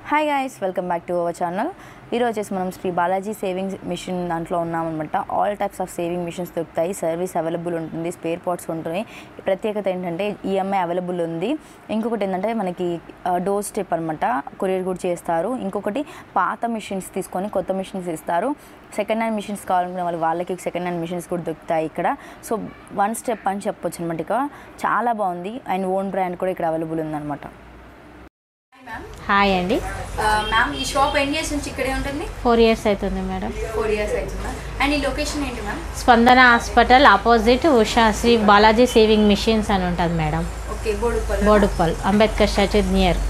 Hi guys welcome back to our channel ఈరోజు వచ్చేసి మనం శ్రీ బాలాజీ సేవింగ్ మిషన్ దాంట్లో ఉన్నామన్నమాట all types of sewing machines దొరుకుతాయి సర్వీస్ అవైలబుల్ ఉంటుంది స్పేర్ పార్ట్స్ ఉంటుంది ప్రత్యేకత ఏంటంటే ఈఎంఐ అవైలబుల్ ఉంది ఇంకొకటి ఏంటంటే మనకి డోర్ స్టెప్ అనమాట కొరియర్ కూడా చేస్తారు ఇంకొకటి పాత మిషన్స్ తీసుకొని కొత్త మిషన్స్ ఇస్తారు సెకండ్ హ్యాండ్ మిషన్స్ కావాలనుకునే వాళ్ళు వాళ్ళకి సెకండ్ హ్యాండ్ మిషన్స్ కూడా దొరుకుతాయి ఇక్కడ సో వన్ స్టెప్ అని చెప్పొచ్చు అనమాట ఇక చాలా బాగుంది అండ్ ఓన్ బ్రాండ్ కూడా ఇక్కడ అవైలబుల్ ఉందన్నమాట హాయ్ అండి మ్యామ్ ఈ షాప్ ఎన్ని ఇయర్స్ నుంచి ఇక్కడే ఉంటుంది ఫోర్ ఇయర్స్ అవుతుంది మేడం ఫోర్ ఇయర్స్ అవుతుందా అండ్ ఈ లొకేషన్ ఏంటి ma'am Spandana hospital opposite Usha Shri Balaji sewing machines అని ఉంటుంది madam okay Boduppal Boduppal Ambedkar statue near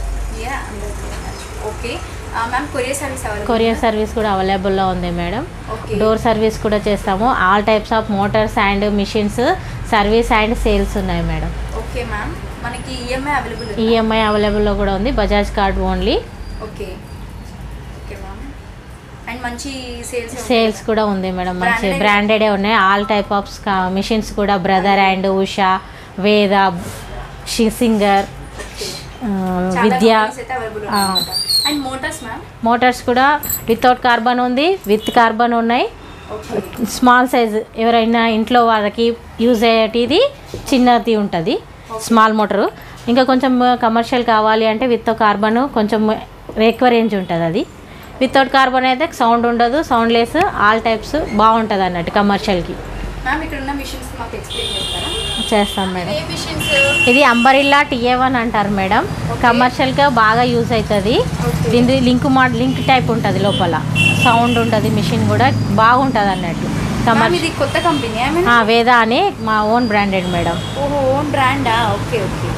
okay ma'am courier service available courier service కూడా అవైలబుల్లో ఉంది మేడం ఓకే డోర్ సర్వీస్ కూడా చేస్తాము all types of motors and machines service and sales ఉన్నాయి మేడం ఓకే మ్యామ్ మనకి EMI available EMI అవైలబుల్లో కూడా ఉంది Bajaj card only okay okay ma'am and మంచి సేల్స్ సేల్స్ కూడా ఉంది మేడం మంచి Branded. బ్రాండెడే ఉన్నాయి ఆల్ టైప్ ఆఫ్ మిషన్స్ కూడా బ్రదర్ అండ్ ఉషా వేద షి- సింగర్ ఆ, విద్య ఆ. అండ్ మోటార్స్ మ్యామ్ మోటార్స్ కూడా వితౌట్ కార్బన్ ఉంది విత్ కార్బన్ ఉన్నాయి ఓకే స్మాల్ సైజ్ ఎవరైనా ఇంట్లో వాళ్ళకి యూజ్ అయ్యేటిది చిన్నది ఉంటుంది స్మాల్ మోటరు ఇంకా కొంచెం కమర్షియల్ కావాలి అంటే విత్ కార్బన్ కొంచెం ఎక్కువ రేంజ్ ఉంటుంది అది వితౌట్ కార్బన్ అయితే సౌండ్ ఉండదు సౌండ్ లెస్ ఆల్ టైప్స్ బాగుంటుంది అన్నట్టు కమర్షియల్కి మ్యామ్ ఇక్కడ ఉన్న మిషన్స్ మాకు ఎక్స్ప్లెయిన్ చేస్తారా చేస్తాం మేడం ఏ మిషన్స్ ఇది అంబరిల్లా టీఏ వన్ అంటారు మేడం కమర్షియల్గా బాగా యూజ్ అవుతుంది Okay. దీని లింక్ మా లింక్ టైప్ ఉంటుంది లోపల సౌండ్ ఉంటుంది మిషన్ కూడా బాగుంటుంది అన్నట్టు మ్యామ్ కమర్ ఇది కొత్త కంపెనీ ఐ ఆ, వేద అని మా ఓన్ బ్రాండెడ్ మేడం ఓహో ఓన్ బ్రాండా ఓకే ఓకే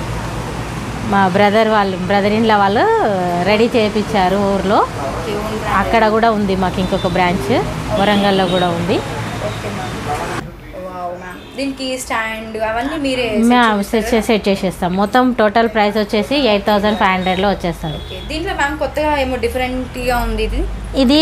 మా బ్రదర్ వాళ్ళు బ్రదర్ ఇన్లా వాళ్ళు రెడీ చేయించారు ఊర్లో ఓకే ఓన్ బ్రాండ్ అక్కడ కూడా ఉంది మాకు ఇంకొక బ్రాంచ్ వరంగల్లో కూడా ఉంది ఓకే మ్యామ్ వావ్ మ్యామ్ దీనికి స్టాండ్ అవన్నీ మీరే మేము సెట్ చే- సెట్ చేసేస్తాం మొత్తం టోటల్ ప్రైస్ వచ్చేసి ఎయిట్ థౌజండ్ ఫైవ్ హండ్రెడ్లో వచ్చేస్తుంది ఓకే దీంట్లో మ్యామ్ కొత్తగా ఏమో డిఫరెంట్గా ఉంది ఇది ఇది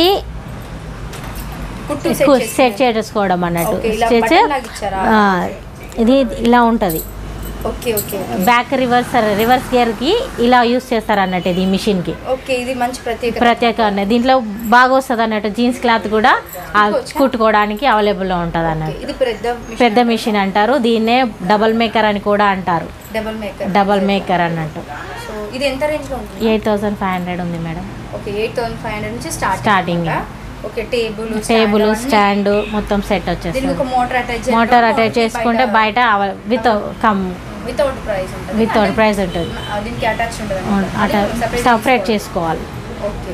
కుట్టు సెట్ సెట్ చేసుకోవడం అన్నట్టు ఓకే, ఇలా స్టిచ్ button లాగా ఇచ్చారా? ఆ, ఇది ఇలా ఉంటుంది okay okay okay back reverse reverse గేర్కి ఇలా యూస్ చేస్తారు అన్నట్టు ఇది మిషన్కి ఓకే ఇది మంచి ప్రత్యేకత ప్రత్యేక ఉన్నది దీంట్లో బాగా వస్తుంది అన్నట్టు జీన్స్ క్లాత్ కూడా ఆ కుట్టుకోవడానికి అవైలబుల్లో ఉంటుంది ఓకే, అన్నట్టు ఇది పెద్ద పెద్ద మిషన్ అంటారు దీన్నే డబల్ మేకర్ అని కూడా అంటారు డబుల్ మేకర్ డబల్ మేకర్ అన్నట్టు సో ఇది ఎంత రేంజ్ లో ఉంటుంది ఎయిట్ థౌజండ్ ఫైవ్ హండ్రెడ్ ఉంది madam okay eight thousand five hundred నుంచి start Starting. Okay table table stand మొత్తం సెట్ దీనికి వచ్చేస్తుంది ఒక మోటార్ అటాచ్ మోటార్ అటాచ్ చేసుకుంటే బయట విత్ కమ్ వితౌట్ ప్రైస్ ఉంటుంది వితౌట్ ప్రైస్ ఉంటుంది ఆ, దీనికి అటాచ్ ఉంటుంది అట్లా సపరేట్ చేసుకోవాలి ఓకే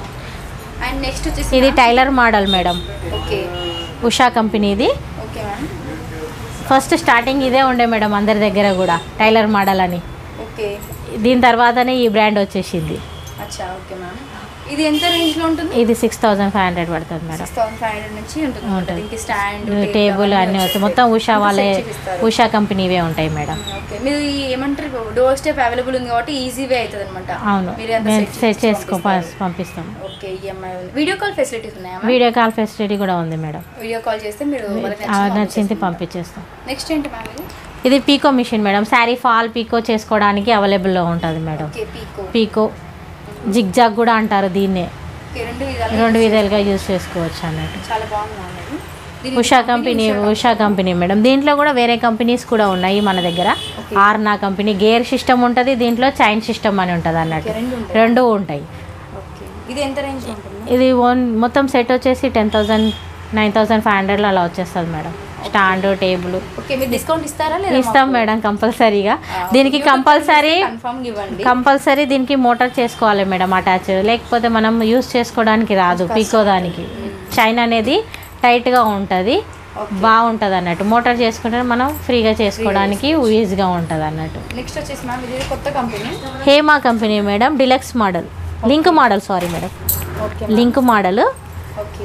అండ్ నెక్స్ట్ వచ్చేసి ఇది tailor model madam okay Usha కంపెనీది ఓకే మ్యామ్ ఫస్ట్ స్టార్టింగ్ ఇదే ఉండే మేడం అందరి దగ్గర కూడా టైలర్ మోడల్ అని ఓకే దీని తర్వాతనే ఈ బ్రాండ్ వచ్చేసింది అచ్చా ఓకే మ్యామ్ ఇది ఎంత రేంజ్ లో ఉంటుంది ఇది సిక్స్ థౌజండ్ ఫైవ్ హండ్రెడ్ పడుతుంది madam six thousand five hundred నుంచి ఉంటుంది అన్నమాట. ఉంటుంది. దీనికి స్టాండ్ టేబుల్ అన్నీ వస్తాయి మొత్తం ఉషా వాళ్ళే ఉషా కంపెనీవే ఉంటాయి మేడం ఓకే మీరు ఈ ఏమంటారు డోర్ స్టెప్ అవైలబుల్ ఉంది కాబట్టి ఈజీ వే అవుతుంది అనమాట అవును మీరు అంతా మేము set సెట్ చేసి చేసుకో పంపిస్తారు. పంపిస్తాం ఓకే ఈఎంఐ ఉంది వీడియో కాల్ ఫెసిలిటీస్ ఉన్నాయా వీడియో కాల్ ఫెసిలిటీ కూడా ఉంది మేడం వీడియో కాల్ చేస్తే మీరు వాళ్ళకి ఆ, నచ్చింది నచ్చింది పంపించేస్తాం నెక్స్ట్ ఏంటి మ్యామ్ ఇది ఇది picot machine madam sari fall picot చేసుకోవడానికి అవైలబుల్లో ఉంటుంది madam okay picot picot zigzag కూడా అంటారు దీన్నే ఓకే రెండు విధాలు రెండు విధాలుగా యూజ్ చేసుకోవచ్చు అన్నట్టు చాలా బాగుంది మ్యామ్ ఇది దీని Usha company Usha company madam దీంట్లో కూడా వేరే కంపెనీస్ కూడా ఉన్నాయి మన దగ్గర Okay. ఆర్నా కంపెనీ గేర్ సిస్టమ్ ఉంటుంది దీంట్లో చైన్ సిస్టమ్ అని ఉంటుంది అన్నట్టు Okay, రెండు ఉంటాయి. రెండు ఉంటాయి ఓకే ఇది ఎంత రేంజ్ ఉంటుంది ఇది ఓన్ మొత్తం సెట్ వచ్చేసి ten thousand nine thousand five హండ్రెడ్లో అలా వచ్చేస్తుంది మేడం స్టాండ్ టేబుల్ ఓకే మీరు డిస్కౌంట్ ఇస్తారా లేదా ఇస్తాం మేడం కంపల్సరీగా దీనికి కంపల్సరీ కన్ఫర్మ్ ఇవ్వండి కంపల్సరీ దీనికి మోటార్ చేసుకోవాలి మేడం అటాచ్ లేకపోతే మనం యూస్ చేసుకోవడానికి రాదు పీకో దానికి చైన్ అనేది టైట్గా ఉంటుంది బాగుంటుంది అన్నట్టు మోటార్ చేసుకుంటే మనం ఫ్రీగా చేసుకోవడానికి ఈజీగా ఉంటుంది అన్నట్టు నెక్స్ట్ వచ్చేసి మ్యామ్ ఇది కొత్త company Hema company madam deluxe model link model sorry madam okay link model okay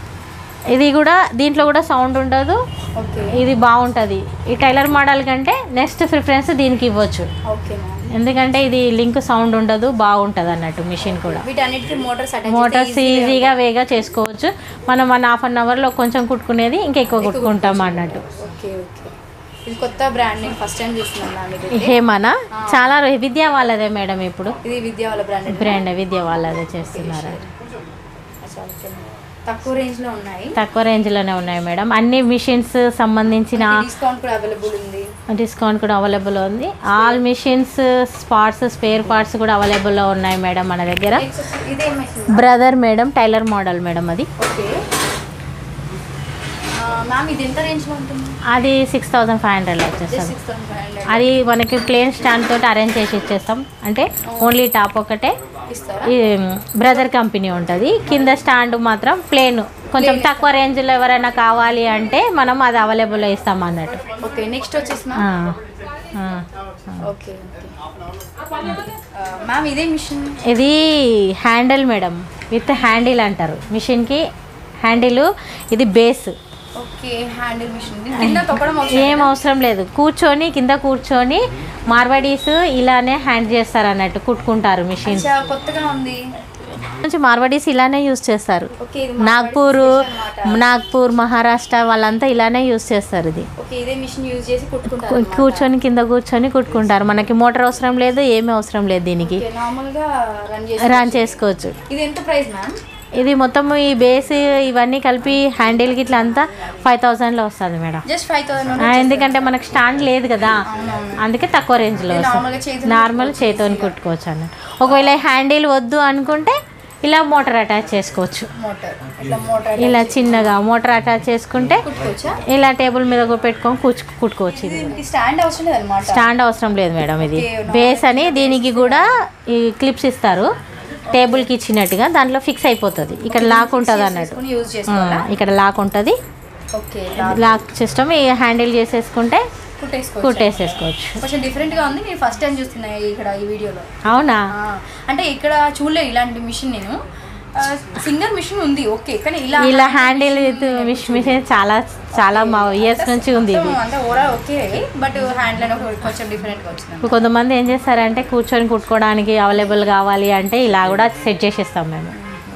ఇది కూడా దీంట్లో కూడా సౌండ్ ఉండదు ఓకే ఇది బాగుంటుంది ఈ టైలర్ మోడల్ కంటే నెక్స్ట్ ప్రిఫరెన్స్ దీనికి ఇవ్వచ్చు ఓకే మ్యామ్ ఎందుకంటే ఇది లింక్ సౌండ్ ఉండదు బాగుంటుంది అన్నట్టు మిషన్ కూడా వీటన్నిటికీ మోటార్స్ అటాచ్ మోటార్స్ ఈజీగా వేగా చేసుకోవచ్చు మనం వన్ హాఫ్ అన్ అవర్లో కొంచెం కుట్టుకునేది ఇంకెక్కువ కుట్టుకుంటాం అన్నట్టు ఓకే ఓకే ఇది కొత్త బ్రాండ్ నేను ఫస్ట్ టైం చూస్తున్నాను మ్యామ్ ఇది హేమనా చాలా రో- విద్యా వాళ్ళదే మేడం ఇప్పుడు ఇది విద్యా వాళ్ళ బ్రాండ్ బ్రాండ్ విద్య వాళ్ళదే చేస్తున్నారు తక్కువ రేంజ్ లో ఉన్నాయి తక్కువ రేంజ్లోనే ఉన్నాయి మేడం అన్ని మిషన్స్ సంబంధించిన డిస్కౌంట్ కూడా అవైలబుల్ ఉంది డిస్కౌంట్ కూడా అవైలబుల్ ఉంది all machines parts spare parts కూడా అవైలబుల్లో ఉన్నాయి మేడం మన దగ్గర ఇదే machine brother madam tailor model madam అది ఓకే మ్యామ్ ఇది ఎంత రేంజ్ లో ఉంటుంది అది సిక్స్ థౌజండ్ ఫైవ్ హండ్రెడ్లో వచ్చేస్తుంది సిక్స్ థౌసండ్ ఫైవ్ హండ్రెడ్ అది మనకి ప్లేన్ స్టాండ్ తోటి అరేంజ్ చేసి ఇచ్చేస్తాం అంటే ఓన్లీ టాప్ ఒకటే ఇస్తారా ఈ బ్రదర్ కంపెనీ ఉంటుంది కింద స్టాండ్ మాత్రం ప్లేన్ కొంచెం తక్కువ రేంజ్లో ఎవరైనా కావాలి అంటే మనం అది అవైలబుల్లో ఇస్తాం అన్నట్టు ఓకే నెక్స్ట్ వచ్చేసి ఆ, మ్యామ్ ఆ. ఓకే మ్యామ్ ఇదే మిషన్ ఇది హ్యాండిల్ మేడం విత్ హ్యాండిల్ అంటారు మిషన్కి హ్యాండిల్ ఇది బేస్ ఓకే హ్యాండిల్ మిషన్ కింద తొక్కడం అవసరం ఏం అవసరం లేదు కూర్చొని కింద కూర్చొని మార్వాడీస్ ఇలానే హ్యాండ్ చేస్తారు అన్నట్టు కుట్టుకుంటారు మిషన్ అచ్చా, కొత్తగా ఉంది నుంచి మార్వాడీస్ ఇలానే యూస్ చేస్తారు ఓకే ఇది నాగ్పూర్ అన్నమాట. నాగ్పూర్ మహారాష్ట్ర వాళ్ళంతా ఇలానే యూస్ చేస్తారు ఇది ఓకే ఇదే మిషన్ యూజ్ చేసి కుట్టుకుంటారు కూ- అన్నమాట. కూర్చొని కింద కూర్చొని కుట్టుకుంటారు మనకి మోటార్ అవసరం లేదు ఏమీ అవసరం లేదు దీనికి ఓకే నార్మల్ గా రన్ చేసి రన్ చేసుకోవచ్చు ఇది ఎంత ప్రైస్ మ్యామ్ ఇది మొత్తం ఈ బేస్ ఇవన్నీ కలిపి హ్యాండిల్ గిట్ల అంతా ఫైవ్ థౌసండ్లో వస్తుంది మేడం జస్ట్ ఫైవ్ థౌసండ్ ఆ, ఎందుకంటే మనకు స్టాండ్ లేదు కదా అందుకే తక్కువ రేంజ్లో నార్మల్ గా వస్తుంది చేతులు నార్మల్ చేతిని కుట్టుకోవచ్చు అన్నట్టు ఒకవేళ హ్యాండిల్ వద్దు అనుకుంటే ఇలా మోటార్ అటాచ్ చేసుకోవచ్చు మోటార్ ఇట్లా మోటార్ ఇలా చిన్నగా మోటార్ అటాచ్ చేసుకుంటే కుట్టుకోవచ్చా ఇలా టేబుల్ మీద కూడా పెట్టుకొని కూర్చు కుట్టుకోవచ్చు ఇది దీనికి స్టాండ్ అవసరం లేదన్నమాట స్టాండ్ అవసరం లేదు మేడం ఇది Okay, బేస్ అని దీనికి కూడా ఈ క్లిప్స్ ఇస్తారు టేబుల్కి ఇచ్చినట్టుగా దాంట్లో ఫిక్స్ అయిపోతుంది ఇక్కడ లాక్ ఉంటుంది అన్నట్టు చేసుకుని యూజ్ చేసుకోవాలా ఆ, ఇక్కడ లాక్ ఉంటుంది ఓకే లాక్ సిస్టమ్ ఈ హ్యాండిల్ చేసేసుకుంటే కుట్టేసుకోవచ్చు కుట్టేసేసుకోవచ్చు కొంచెం డిఫరెంట్ గా ఉంది నేను ఫస్ట్ టైం చూస్తున్నా ఇక్కడ ఈ వీడియోలో అవునా ఆ, అంటే ఇక్కడ చూడలేదు ఇలాంటి మిషన్ నేను సింగర్ మిషన్ ఉంది ఓకే కానీ ఇలా ఇలా హ్యాండిల్ మిషన్ చాలా చాలా మా ఇయర్స్ నుంచి ఉంది ఇది మొత్తం అంటే overall okay but hand line కొంచెం డిఫరెంట్ గా వచ్చింది ఇప్పుడు కొంతమంది ఏం చేస్తారంటే కూర్చొని కుట్టుకోవడానికి అవైలబుల్ కావాలి అంటే ఇలా కూడా సెట్ చేసేస్తాం మేము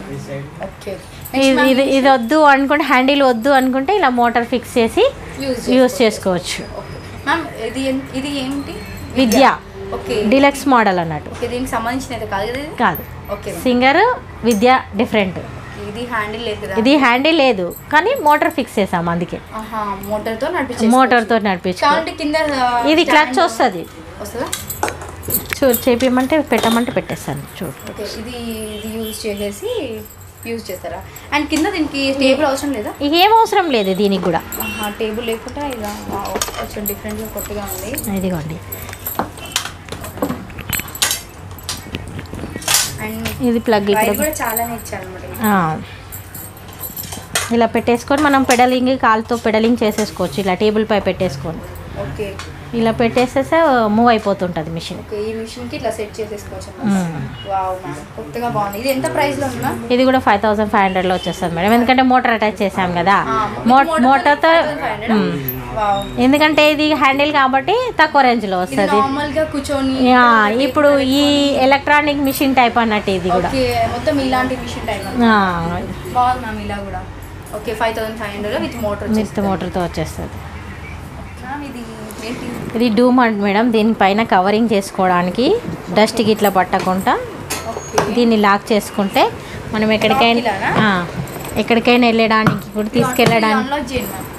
ఓకే ఇది ఇది ఇది వద్దు అనుకుంటే హ్యాండిల్ వద్దు అనుకుంటే ఇలా మోటార్ ఫిక్స్ చేసి యూజ్ యూస్ చేసుకోవచ్చు మ్యామ్ ఇది ఎన్- ఇది ఏంటి విద్య ఓకే డిలక్స్ మోడల్ అన్నట్టు ఓకే దీనికి సంబంధించిన అయితే కాదు కదా ఇది కాదు ఓకే సింగర్ విద్య డిఫరెంట్ ఇది హ్యాండిల్ లేదు కదా ఇది హ్యాండిల్ లేదు కానీ మోటార్ ఫిక్స్ చేసాం అందుకే ఆహా మోటార్ తో నడిపించే మోటార్తో నడిపించుకో కావాలంటే కింద ఇది క్లచ్ వస్తుంది వస్తుందా చూడు చేపిమంటే పెట్టమంటే పెట్టేస్తాను చూడు ఓకే ఇది ఇది యూజ్ చేసేసి యూజ్ చేస్తారా అండ్ కింద దీనికి టేబుల్ అవసరం లేదా ఇక ఏం అవసరం లేదు దీనికి కూడా ఆహా టేబుల్ లేకుండా ఇలా వావ్, కొంచెం డిఫరెంట్గా కొత్తగా ఉంది ఇదిగోండి అండ్ ఇది ప్లగ్ వైర్ ఇక్కడ కూడా చాలానే ఇచ్చారు అనమాట ఆ. ఇలా పెట్టేసుకొని మనం పెడలింగ్ కాలుతో పెడలింగ్ చేసేసుకోవచ్చు ఇలా టేబుల్ పై పెట్టేసుకొని ఓకే ఇలా పెట్టేసేస్తే మూవ్ అయిపోతుంటుంది మిషన్ ఓకే ఈ మిషన్ కి ఇట్లా సెట్ చేసేసుకోవచ్చు వావ్ మ్యామ్ కొత్తగా బాగుంది ఇది ఎంత ప్రైస్ లో ఉందా ఇది కూడా ఫైవ్ థౌసండ్ ఫైవ్ హండ్రెడ్లో వచ్చేస్తుంది మేడం ఎందుకంటే మోటార్ అటాచ్ చేసాం కదా ఆ, మో with motor మోటార్తో 5500. వావ్ ఎందుకంటే ఇది హ్యాండిల్ కాబట్టి తక్కువ రేంజ్లో ఇది వస్తుంది నార్మల్ గా కూర్చొని యా, ఇప్పుడు ఈ ఎలక్ట్రానిక్ మిషన్ టైప్ అన్నట్టు ఇది కూడా ఓకే మొత్తం ఇలాంటి మిషన్ టైప్ ఆ, బాగుంది మ్యామ్ ఇలా కూడా okay five thousand five hundred with motor with మోటార్తో వచ్చేస్తుంది మ్యామ్ ఇది ఏంటి ఇది డూమ్ అంట మేడం దీనిపైన కవరింగ్ చేసుకోవడానికి డస్ట్ గిట్లా పట్టకుండా ఓకే దీన్ని లాక్ చేసుకుంటే మనం ఎక్కడికైనా Lock ఇలానా? ఆ, ఎక్కడికైనా వెళ్ళడానికి కూడా తీసుకెళ్ళడానికి అన్లాక్ చేయండి మ్యామ్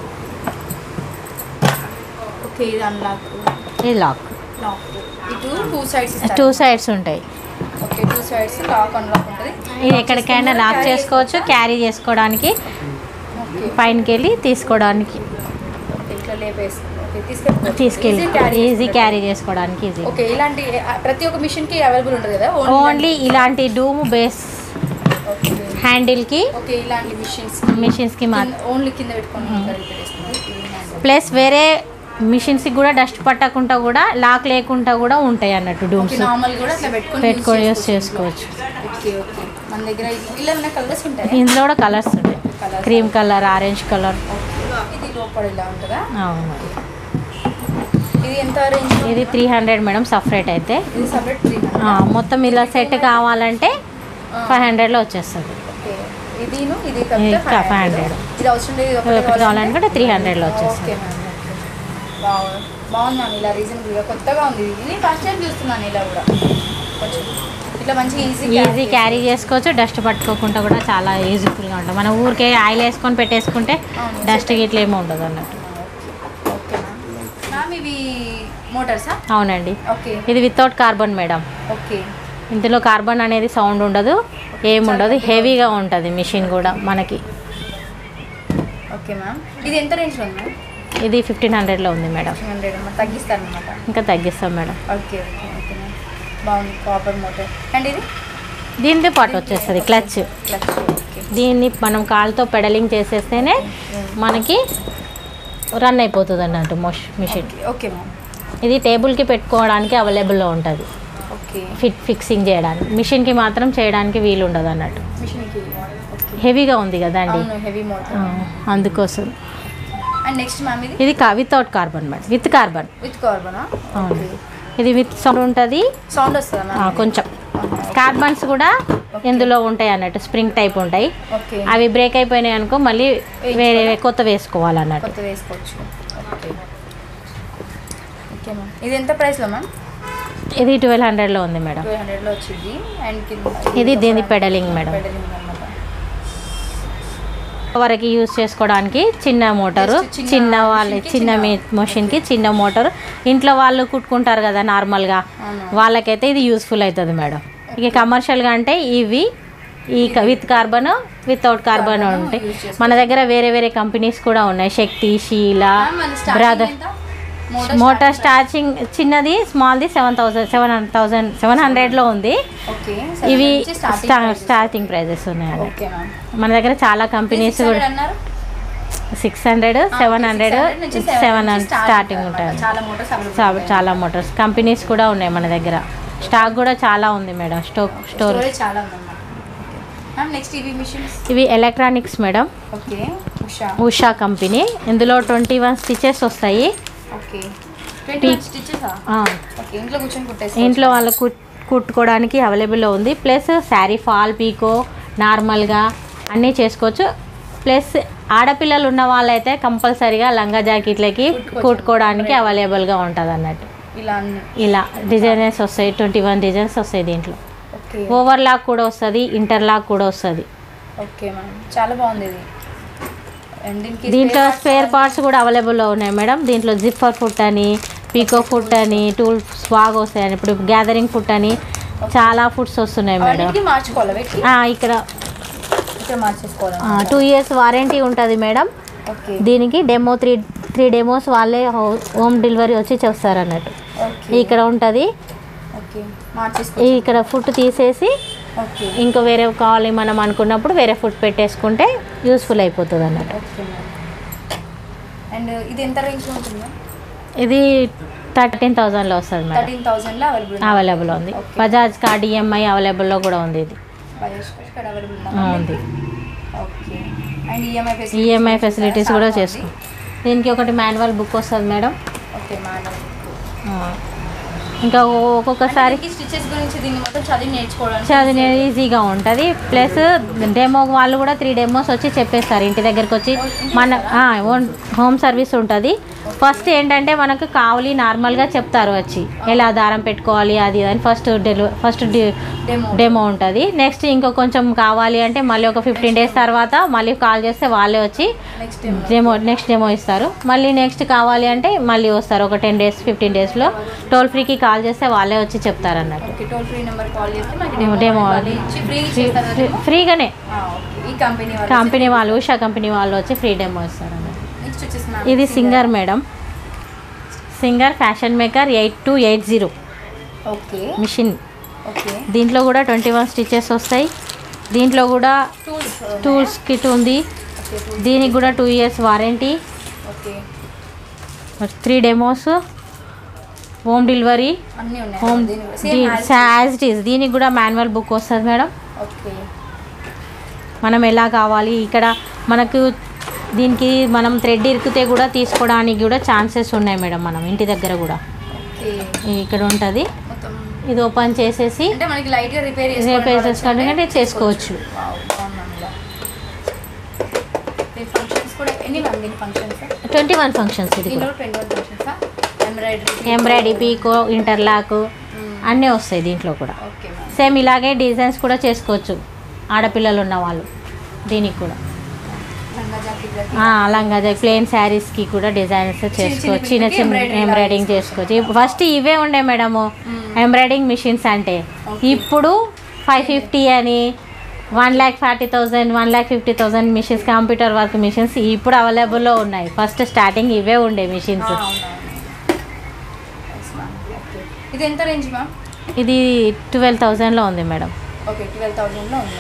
ఓకే ఇది అన్లాక్ ఇది లాక్ లాక్ ఇటు టూ సైడ్స్ టూ సైడ్స్ ఉంటాయి okay two sides lock unlock ఉంటుంది ఇది ఎక్కడికైనా లాక్ చేసుకోవచ్చు క్యారీ చేసుకోవడానికి ఓకే పైనకి వెళ్ళి తీసుకోవడానికి ఓకే ఇట్లా లేపేసి ఓకే తీసుకెళ్ళి తీసుకెళ్ళి ఈజీ క్యారీ చేసుకోవడానికి ఈజీ ఓకే ఇలాంటి ఆ, ప్రతి ఒక్క మిషన్ కి అవైలబుల్ ఉంటుంది కదా ఓన్లీ ఇలాంటి డూమ్ బేస్ ఓకే హ్యాండిల్కి ఓకే ఇలాంటి మిషన్స్ మిషన్స్కి మాత్రం ఓన్లీ కింద పెట్టుకొని పెట్టేసుకుంటాం ఇది handle. ప్లస్ వేరే మిషన్స్కి కూడా డస్ట్ పట్టకుండా కూడా లాక్ లేకుండా కూడా ఉంటాయి అన్నట్టు డూమ్స్ ఓకే నార్మల్ కూడా అట్లా పెట్టుకొని పెట్టుకొని use యూస్ చేసుకోవచ్చు ఓకే ఓకే మన దగ్గర ఇలా ఉన్న కలర్స్ ఉంటాయి ఇందులో కూడా కలర్స్ ఉంటాయి Colours. Cream colour orange colour ఇది లోపల ఇలా ఉంటుందా అవును ఇది ఎంత రేంజ్ ఇది త్రీ హండ్రెడ్ మేడం సపరేట్ అయితే ఇది సపరేట్ త్రీ ఆ, మొత్తం ఇలా సెట్ కావాలంటే ఫైవ్ హండ్రెడ్లో వచ్చేస్తుంది ఓకే ఇదిను ఇది ఇది కలిపితే కా- 500. 500. ఇది అవసరం లేదు ఇది ఒకటే ఒకటి కావాలనుకుంటే త్రీ హండ్రెడ్లో వచ్చేస్తుంది ఓకే మ్యామ్ బాగుంది బాగుంది మ్యామ్ ఇలా రీజనబుల్గా కొత్తగా ఉంది ఇది నేను ఫస్ట్ టైం చూస్తున్నాను ఇలా కూడా కొంచెం ఇట్లా మంచి ఈజీ ఈజీ క్యారీ చేసుకోవచ్చు డస్ట్ పట్టుకోకుండా కూడా చాలా యూజ్ఫుల్గా ఉంటుంది మనం ఊరికే ఆయిల్ వేసుకొని పెట్టేసుకుంటే అవును. డస్ట్ గిట్ల ఏమి ఉండదు అన్నట్టు ఓకే మ్యామ్ మ్యామ్ ఇవి మోటార్సా అవునండి ఓకే ఇది వితౌట్ కార్బన్ మేడం ఓకే ఇందులో కార్బన్ అనేది సౌండ్ ఉండదు ఏముండదు హెవీగా ఉంటుంది మిషన్ కూడా మనకి ఓకే మ్యామ్ ఇది ఎంత రేంజ్లో ఉంది మ్యామ్ ఇది ఫిఫ్టీన్ హండ్రెడ్లో ఉంది మేడం హండ్రెడ్ తగ్గిస్తాను అనమాట ఇంకా తగ్గిస్తాం madam okay okay okay ma'am బాగుంది కాపర్ మోటార్ అండ్ ఇది దీంతో పాటు వచ్చేస్తుంది క్లచ్ క్లచ్ ఓకే దీన్ని మనం కాలుతో పెడలింగ్ చేసేస్తేనే మనకి రన్ అయిపోతుంది అన్నట్టు మోష్ మిషన్ ఓకే మ్యామ్ ఇది టేబుల్కి పెట్టుకోవడానికి అవైలబుల్లో ఉంటుంది ఓకే ఫిట్ ఫిక్సింగ్ చేయడానికి మిషన్కి మాత్రం చేయడానికి వీలు ఉండదు అన్నట్టు మిషన్కి ఓకే హెవీగా ఉంది కదా అండి అవును హెవీ మోటార్ ఆ, అందుకోసం అండ్ నెక్స్ట్ మ్యామ్ ఇది ఇది కా without carbon madam with carbon with కార్బనా అవును ఇది విత్ సౌండ్ ఉంటుంది సౌండ్ వస్తుందా ఆ, మ్యామ్ కొంచెం కార్బన్స్ కూడా ఇందులో ఉంటాయి అన్నట్టు స్ప్రింగ్ టైప్ ఉంటాయి ఓకే అవి బ్రేక్ అయిపోయినాయి అనుకో మళ్ళీ వేరే కొత్త వేసుకోవాలన్నట్టు కొత్త వేసుకోవచ్చు ఓకే ఓకే మ్యామ్ ఇది ఎంత ప్రైస్లో మ్యామ్ ఇది ట్వెల్వ్ హండ్రెడ్లో ఉంది మేడం టూ హండ్రెడ్లో వచ్చింది అండ్ కింద ఇది దీని పెడలింగ్ మేడం పెడలింగ్ అనమాట వరకు యూజ్ చేసుకోవడానికి చిన్న మోటారు Just చిన్న చిన్న వాళ్ళ machine కి చిన్న చిన్న- మోషన్కి చిన్న మోటారు ఇంట్లో వాళ్ళు కుట్టుకుంటారు కదా నార్మల్గా అవును. వాళ్ళకైతే ఇది యూస్ఫుల్ అవుతుంది మేడం ఇక కమర్షియల్గా అంటే ఇవి ఈ with carbon without carbon Carbon ఉంటాయి use చేసుకోవచ్చు. మన దగ్గర వేరే వేరే కంపెనీస్ కూడా ఉన్నాయి శక్తి షీలా మ్యామ్ మన starting బ్రదర్ ఎంత? మోటార్ స్టార్టింగ్ చిన్నది స్మాల్ది seven thousand seven thousand seven హండ్రెడ్లో ఉంది ఓకే ఇవి స్టార్టింగ్ స్టా- స్టార్టింగ్ ప్రైజెస్ ఉన్నాయి ఓకే మ్యామ్ మన దగ్గర చాలా కంపెనీస్ కూడా అన్నారు సిక్స్ హండ్రెడ్ సెవెన్ హండ్రెడ్ నుంచి సెవెన్ నుంచి start స్టార్టింగ్ అన్నమాట. ఉంటుంది చాలా మోటార్స్ అవైలబుల్ చా- చాలా మోటార్స్ కంపెనీస్ కూడా ఉన్నాయి మన దగ్గర స్టాక్ కూడా చాలా ఉంది మేడం స్టోక్ స్టోర్ స్టోరేజ్ చాలా ఉందన్నమాట మ్యామ్ నెక్స్ట్ ఇవి మిషన్స్ ఇవి electronics madam okay Usha Usha company ఇందులో ట్వంటీ వన్ స్టిచెస్ వస్తాయి ఓకే ట్వంటీ స్టిచెసా ఆ, ఓకే ఇంట్లో కూర్చొని కుట్టేసి ఇంట్లో వాళ్ళ కుట్ కుట్టుకోవడానికి అవైలబుల్లో ఉంది ప్లస్ శారీ ఫాల్ పీకో నార్మల్గా అన్నీ చేసుకోవచ్చు ప్లస్ ఆడపిల్లలు ఉన్న వాళ్ళైతే కంపల్సరీగా లంగా జాకెట్లకి కుట్టుకోవచ్చు. కుట్టుకోవడానికి అవైలబుల్గా ఉంటుంది అన్నట్టు ఇలా అన్ని ఇలా డిజైనర్స్ వస్తాయి ట్వంటీ వన్ డిజైన్స్ వస్తాయి దీంట్లో ఓకే ఓవర్ లాక్ కూడా వస్తుంది ఇంటర్ లాక్ కూడా వస్తుంది ఓకే మ్యామ్ చాలా బాగుంది ఇది అండ్ దీనికి దీంట్లో spare parts స్పేర్ పార్ట్స్ కూడా అవైలబుల్లో ఉన్నాయి మేడం దీంట్లో జిప్పర్ ఫుట్ అని పీకో ఫుట్ అని టూల్స్ బాగా వస్తాయి ఇప్పుడు గ్యాదరింగ్ ఫుట్ అని చాలా ఫుడ్స్ వస్తున్నాయి మేడం అవన్నిటికీ మార్చుకోవాలా వీటికి ఆ, ఇక్కడ ఇక్కడ మార్చేసుకోవాలి టూ ఇయర్స్ వారంటీ ఉంటుంది మేడం ఓకే దీనికి డెమో త్రీ త్రీ డెమోస్ వాళ్ళే హో- హోమ్ డెలివరీ వచ్చి చేస్తారు అన్నట్టు ఓకే ఇక్కడ ఉంటుంది ఓకే మార్చేసుకో ఇక్కడ ఫుడ్ తీసేసి ఓకే ఇంకో వేరే కావాలి మనం అనుకున్నప్పుడు వేరే ఫుడ్ పెట్టేసుకుంటే యూస్ఫుల్ అయిపోతుంది అన్నట్టు ఓకే మ్యామ్ అండ్ ఇది ఎంత రేంజ్లో ఉంటుంది మ్యామ్ ఇది థర్టీన్ థౌజండ్లో వస్తుంది మేడం థర్టీన్ థౌసండ్లో అవైలబుల్ అవైలబుల్ ఉంది Okay. బజాజ్ కార్డ్ ఈఎంఐ అవైలబుల్లో కూడా ఉంది ఇది బజాజ్ కార్డ్ అవైలబుల్ ఆ, ఉంది okay and EMI EMI facilities కూడా చేసుకో దీనికి ఒకటి మాన్యువల్ బుక్ వస్తుంది మేడం ఓకే మేడం ఆ. ఇంకా ఒ- ఒక్కొక్కసారి స్టిచెస్ గురించి దీన్ని మొత్తం చదివి నేర్చుకోవడానికి చదివి ఈజీగా ఉంటుంది ప్లస్ డెమో వాళ్ళు కూడా త్రీ డెమోస్ వచ్చి చెప్పేస్తారు ఇంటి దగ్గరికి వచ్చి మన ఓన్ హోమ్ సర్వీస్ ఉంటుంది ఫస్ట్ ఏంటంటే మనకు కావాలి నార్మల్గా చెప్తారు వచ్చి ఎలా దారం పెట్టుకోవాలి అది ఇది అని first delivery first demo demo ఉంటుంది నెక్స్ట్ ఇంకో కొంచెం కావాలి అంటే మళ్ళీ ఒక ఫిఫ్టీన్ డేస్ తర్వాత మళ్ళీ కాల్ చేస్తే వాళ్ళే వచ్చి నెక్స్ట్ డెమో నెక్స్ట్ డెమో ఇస్తారు మళ్ళీ నెక్స్ట్ కావాలి అంటే మళ్ళీ వస్తారు ఒక టెన్ డేస్ ఫిఫ్టీన్ డేస్లో టోల్ ఫ్రీకి కాల్ చేస్తే వాళ్ళే వచ్చి చెప్తారు అన్నట్టు okay toll free number call చేస్తే మనకి డెమో డెమో వాళ్ళు ఇచ్చి ఫ్రీ ఇచ్చేస్తారు ఫ్రీ- ఫ్రీగానే ఓకే ఈ కంపెనీ వాళ్ళు కంపెనీ వాళ్ళు ఉషా కంపెనీ వాళ్ళు వచ్చి ఫ్రీ డెమో ఇస్తారు అన్నట్టు నెక్స్ట్ వచ్చేసి ma'am, ఇది Singer madam Singer fashion maker eight two eight zero okay machine okay దీంట్లో కూడా ట్వంటీ వన్ స్టిచెస్ వస్తాయి దీంట్లో కూడా టూల్స్ టూల్స్ కిట్ ఉంది ఓకే టూల్స్ దీనికి కూడా two years warranty okay three demos home delivery అన్నీ ఉన్నాయి హోమ్ దీని కూడా సేమ్ యాజ్ ఇట్ ఈస్ దీనికి కూడా మాన్యువల్ బుక్ వస్తుంది మేడం ఓకే మనం ఎలా కావాలి ఇక్కడ మనకు దీనికి మనం థ్రెడ్ ఇరికితే కూడా తీసుకోవడానికి కూడా ఛాన్సెస్ ఉన్నాయి మేడం మనం ఇంటి దగ్గర కూడా ఓకే ఇక్కడ ఉంటుంది మొత్తం ఇది ఓపెన్ చేసేసి అంటే మనకి లైట్ గా రిపేర్ రిపేర్ చేసుకోవాలంటే చేసుకోవచ్చు ఫంక్షన్స్ కూడా ఎన్ని మ్యామ్ దీని ఫంక్షన్స్ ట్వంటీ వన్ ఫంక్షన్స్ ఇది దీనిలో కూడా ట్వంటీ వన్ ఫంక్షన్సా ఎంబ్రాయిడరీ ఎంబ్రాయిడరీ పీకో ఇంటర్లాక్ అన్నీ వస్తాయి దీంట్లో కూడా ఓకే మ్యామ్ సేమ్ ఇలాగే డిజైన్స్ కూడా చేసుకోవచ్చు ఆడపిల్లలు ఉన్న వాళ్ళు దీనికి కూడా లంగా జాకెట్ ఆ, లంగా ప్లెయిన్ శారీస్కి కూడా డిజైన్స్ చేసుకోవచ్చు చిన్న పిల్లలకి చిన్న embroidery ఎంబ్రాయిడింగ్ చేసుకోవచ్చు ఫస్ట్ ఇవే ఉండే మేడము ఎంబ్రాయిడింగ్ మిషన్స్ అంటే ఇప్పుడు ఫైవ్ ఫిఫ్టీ అని one lakh forty thousand one lakh fifty thousand machines computer work machines ఇప్పుడు అవైలబుల్లో ఉన్నాయి ఫస్ట్ స్టార్టింగ్ ఇవే ఉండే మిషన్స్ ఇది ఎంత రేంజ్ మ్యామ్ ఇది ట్వెల్వ్ థౌజండ్లో ఉంది మేడం ఓకే ట్వెల్వ్ థౌజండ్లో ఉంది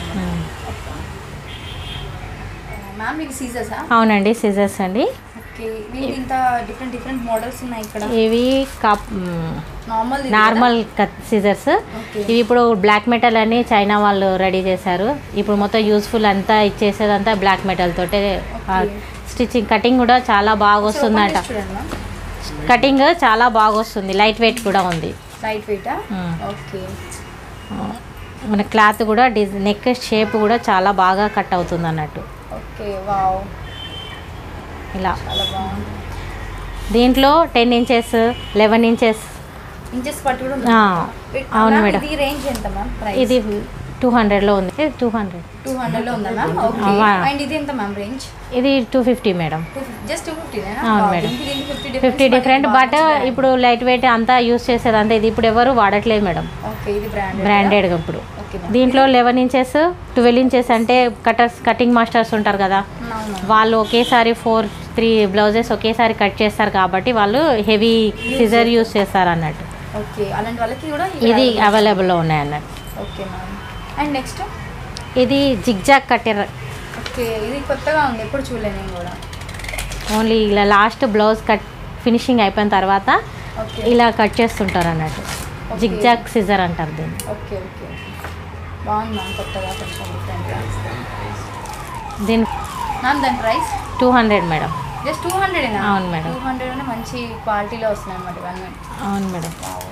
మ్యామ్ ఇది సీజర్సా అవునండి సిజర్స్ అండి ఓకే వీటి ఇంత డిఫరెంట్ డిఫరెంట్ మోడల్స్ ఉన్నాయి ఇక్కడ ఇవి cup normal normal cut scissors okay ఇవి ఇప్పుడు బ్లాక్ మెటల్ అని చైనా వాళ్ళు రెడీ చేశారు ఇప్పుడు మొత్తం యూస్ఫుల్ అంతా ఇచ్చేసేదంతా బ్లాక్ మెటల్ తోటే స్టిచ్చింగ్ కటింగ్ కూడా చాలా బాగా వస్తుందట చూడండి మ్యామ్ కటింగ్ చాలా బాగా వస్తుంది లైట్ వెయిట్ కూడా ఉంది లైట్ వెయిటా మ్మ్. ఓకే మన క్లాత్ కూడా డిజ్ నెక్ షేప్ కూడా చాలా బాగా కట్ అవుతుంది అన్నట్టు ఓకే వావ్ ఇలా చాలా బాగుంది దీంట్లో ten inches eleven inches inches పట్టు కూడా ఉంది Wait, అవును మ్యామ్, మేడం ఇది రేంజ్ ఎంత మ్యామ్ ప్రైస్ ఇది టూ హండ్రెడ్లో ఉంది టూ హండ్రెడ్ టూ హండ్రెడ్లో ఉందా మ్యామ్ ఓకే అవ్వా. అండ్ ఇది ఎంత మ్యామ్ రేంజ్ ఇది two fifty madam just two fifty అవును మేడం. ఫిఫ్టీ డిఫరెంట్ బట్ ఇప్పుడు లైట్ వెయిట్ అంతా యూస్ చేసేది అంతా ఇది ఇప్పుడు ఎవరు వాడట్లేదు మేడం ఓకే ఇది బ్రాండ్ బ్రాండెడ్గా ఇప్పుడు ఓకే దీంట్లో లెవెన్ ఇంచెస్ ట్వెల్వ్ ఇంచెస్ అంటే కటర్స్ కటింగ్ మాస్టర్స్ ఉంటారు కదా అవును వాళ్ళు ఒకేసారి ఫోర్ త్రీ బ్లౌజెస్ ఒకేసారి కట్ చేస్తారు కాబట్టి వాళ్ళు హెవీ సిజర్ యూస్ చేస్తారు అన్నట్టు ఓకే అలాంటి వాళ్ళకి కూడా ఇది అవైలబుల్లో ఉన్నాయి అన్నట్టు ఓకే మ్యామ్ అండ్ నెక్స్ట్ ఇది జిగ్జాగ్ కట్టర్ ఓకే ఇది కొత్తగా ఉంది ఎప్పుడు చూడలేదు నేను కూడా ఓన్లీ ఇలా లాస్ట్ బ్లౌజ్ కట్ ఫినిషింగ్ అయిపోయిన తర్వాత ఓకే ఇలా కట్ చేస్తుంటారు అన్నట్టు Okay. జిగ్జాగ్ సిజర్ అంటారు దీన్ని ఓకే ఓకే బాగుంది మ్యామ్ కొత్తగా కొంచెం డిఫరెంట్ దీని మ్యామ్ దాని price two hundred madam just two hundred అవును మేడం. టూ హండ్రెడ్ అంటే మంచి క్వాలిటీలో వస్తున్నాయి అన్నమాట ఇవన్నీ అవును మేడం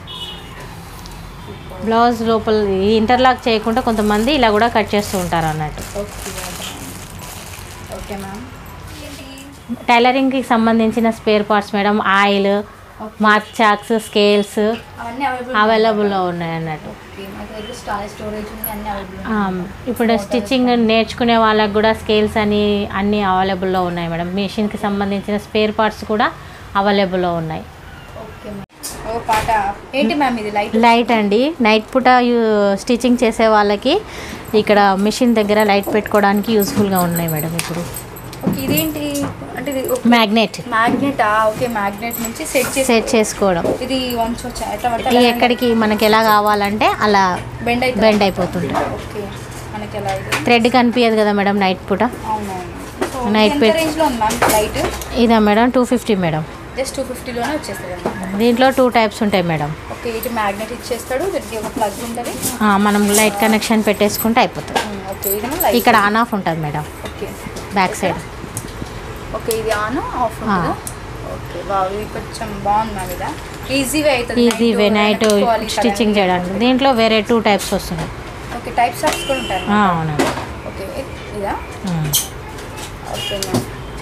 బ్లౌజ్ లోపల ఈ ఇంటర్లాక్ చేయకుండా కొంతమంది ఇలా కూడా కట్ చేస్తూ ఉంటారు అన్నట్టు ఓకే ఓకే మ్యామ్ టైలరింగ్కి సంబంధించిన spare parts madam oil mark chalks scales అవన్నీ అవైలబుల్ అవైలబుల్లో ఉన్నాయి అన్నట్టు ఓకే మాకు దగ్గర స్టార్ స్టోరేజ్ ఉంది అన్నీ అవైలబుల్ ఆ, ఇప్పుడు స్టిచ్చింగ్ నేర్చుకునే వాళ్ళకి కూడా స్కేల్స్ అని అన్నీ అవైలబుల్లో ఉన్నాయి మేడం మిషన్కి సంబంధించిన స్పేర్ పార్ట్స్ కూడా అవైలబుల్లో ఉన్నాయి ఓకే మ్యామ్ ఓ పాట ఏంటి మ్యామ్ ఇది లైట్ లైట్ అండి నైట్ పూట యూ- స్టిచ్చింగ్ చేసే వాళ్ళకి ఇక్కడ మిషన్ దగ్గర లైట్ పెట్టుకోవడానికి యూస్ఫుల్గా ఉన్నాయి మేడం ఇప్పుడు ఓకే ఇదేంటి అంటే ఇది మ్యాగ్నెట్ మ్యాగ్నెటా ఓకే మ్యాగ్నెట్ నుంచి సెట్ చేసి సెట్ చేసుకోవడం ఇది వంచొచ్చా ఎట్లా ఇది పడితే ఎక్కడికి మనకి ఎలా కావాలంటే అలా బెండ్ అయితే బెండ్ అయిపోతుంటుంది ఓకే మనకి ఎలా ఇది థ్రెడ్ కనిపించదు కదా మేడం నైట్ పూట అవునవును సో Night ఎంత pet- రేంజ్లో ఉంది మ్యామ్ లైట్ ఇదా madam two fifty madam just two ఫిఫ్టీలోనే వచ్చేస్తుంది అన్నమాట దీంట్లో టూ టైప్స్ ఉంటాయి మేడం ఓకే ఇటు మ్యాగ్నెట్ ఇచ్చేస్తాడు దీనికి ఒక ప్లగ్ ఉంటుంది ఆ, మనం లైట్ కనెక్షన్ పెట్టేసుకుంటే అయిపోతుంది ఉమ్, ఓకే ఇది లైట్ ఇక్కడ ఆన్ ఆఫ్ ఉంటుంది madam okay back side okay ఇది ఆన్ ఆఫ్ ఉంటుందా ఓకే బాగా ఇది కొంచెం బాగుంది మ్యామ్ ఇది ఈజీ వే అవుతుంది ఈజీ వే నైట్ స్టిచ్చింగ్ చేయడానికి దీంట్లో వేరే టూ టైప్స్ వస్తున్నాయి ఓకే టైప్స్ ఆఫ్స్ కూడా ఉంటాయి ఆ, అవునండి ఓకే ఇదా ఉమ్. ఓకే మ్యామ్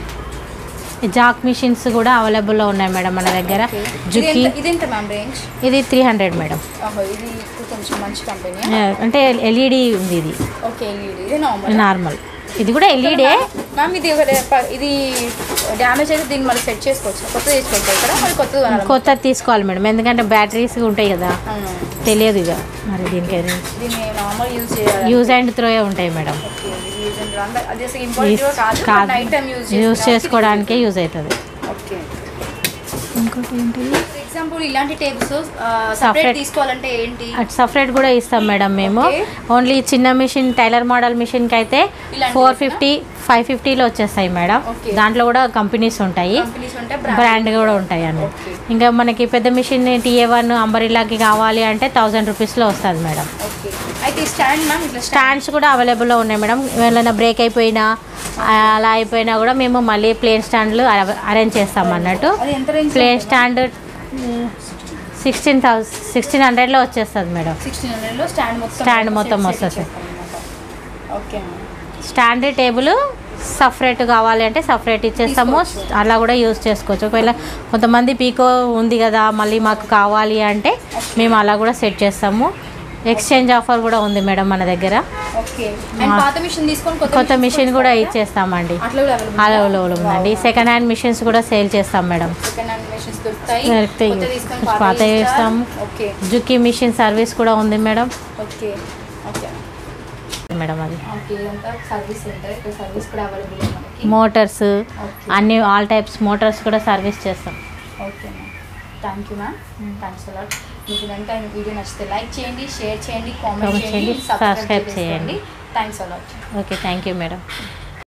ఈ జాక్ మిషన్స్ కూడా అవైలబుల్లో ఉన్నాయి మేడం మన దగ్గర ఓకే ఇది జుక్కి ఎంత ఇది ఎంత మ్యామ్ రేంజ్ ఇది త్రీ హండ్రెడ్ మేడం ఓహో ఇది ఇప్పుడు కొంచెం మంచి కంపెనీ ఆ, అంటే ఎల్ఈడి ఉంది ఇది ఓకే ఎల్ఈడి ఇది నార్మల్ నార్మల్ ఇది కూడా ఎల్ఈడే మ్యామ్ ఇది ఒక ప- ఇది డ్యామేజ్ అయితే దీన్ని మళ్ళీ సెట్ చేసుకోవచ్చు కొత్తది చేసుకోవచ్చు ఇక్కడ మళ్ళీ కొత్తది కొనాలి కొత్తది తీసుకోవాలి మేడం ఎందుకంటే బ్యాటరీస్ ఉంటాయి కదా అవును తెలియదు ఇక మరి దీనికి దీన్ని నార్మల్ యూజ్ చేయాలి యూజ్ అండ్ త్రోయే ఉంటాయి మేడం ఓకే ఇది యూజ్ అండ్ రన్ అది అసలు ఇంపార్టెంట్ కాదు కాదు నైట్ టైం యూజ్ యూజ్ చేసుకోవడానికే యూజ్ అవుతుంది ఓకే ఇంకోటి ఏంటి ఫర్ ఎగ్జాంపుల్ ఇలాంటి టేబుల్స్ Separate. సపరేట్ తీసుకోవాలంటే ఏంటి అటు సపరేట్ కూడా ఇస్తాం మేడం మేము Okay. ఓన్లీ చిన్న మిషన్ టైలర్ మోడల్ మిషన్కి అయితే ఇలాంటివి ఫోర్ ఫిఫ్టీ ఫైవ్ ఫిఫ్టీలో వచ్చేస్తాయి మేడం Okay. దాంట్లో కూడా కంపెనీస్ ఉంటాయి కంపెనీస్ ఉంటే బ్రాండ్ కూడా ఉంటాయి అన్ని Okay. ఇంకా మనకి పెద్ద మిషన్ టీఏ వన్ అంబరిల్లాకి కావాలి అంటే థౌజండ్ రూపీస్లో వస్తుంది మేడం ఓకే అయితే ఈ స్టాండ్ మ్యామ్ ఇట్లా స్టాండ్ స్టాండ్స్ కూడా అవైలబుల్లో ఉన్నాయి మేడం ఏమైనా బ్రేక్ అయిపోయినా ఆ, అలా అయిపోయినా కూడా మేము మళ్ళీ ప్లేన్ స్టాండ్లు అరేంజ్ చేస్తాం అన్నట్టు అది ఎంత range plain stand sixteen thousand sixteen హండ్రెడ్లో వచ్చేస్తుంది మేడం సిక్స్టీన్ హండ్రెడ్లో స్టాండ్ మొత్తం Stand మొత్తం set వస్తుంది. చేస్తాం అన్నమాట. Okay ma'am stand table separate కావాలి అంటే సపరేట్ ఇచ్చేస్తాము అలా కూడా యూజ్ చేసుకోవచ్చు ఒకవేళ కొంతమంది పీకో ఉంది కదా మళ్ళీ మాకు కావాలి అంటే మేము అలా కూడా సెట్ చేస్తాము ఎక్స్చేంజ్ ఆఫర్ కూడా ఉంది మేడం మన దగ్గర ఓకే అండ్ పాత మిషన్ తీసుకొని కొత్త కొత్త మిషన్ కూడా ఇచ్చేస్తామండి అట్లా కూడా అవైలబుల్ అవైలబుల్ ఉందండి సెకండ్ హ్యాండ్ మిషన్స్ కూడా సేల్ చేస్తాం మేడం సెకండ్ హ్యాండ్ మిషన్స్ దొరుకుతాయి దొరుకుతాయి. కొత్త తీసుకొని పాత పాత ఇస్తాం. ఓకే జుకి మిషన్ సర్వీస్ కూడా ఉంది మేడం ఓకే ఓకే మేడం అది ఓకే ఇదంతా సర్వీస్ సెంటర్ ఇక్కడ సర్వీస్ కూడా అవైలబుల్ ఉంది మనకి మోటార్స్ ఓకే అన్ని ఆల్ టైప్స్ మోటార్స్ కూడా సర్వీస్ చేస్తాం okay ma'am thank you ma'am thanks a lot మీకు కనుక ఈ వీడియో నచ్చితే లైక్ చేయండి షేర్ చేయండి కామెంట్ Comment చేయండి చేయండి, subscribe సబ్స్క్రైబ్ చేయండి. చేయండి thanks a lot okay thank you madam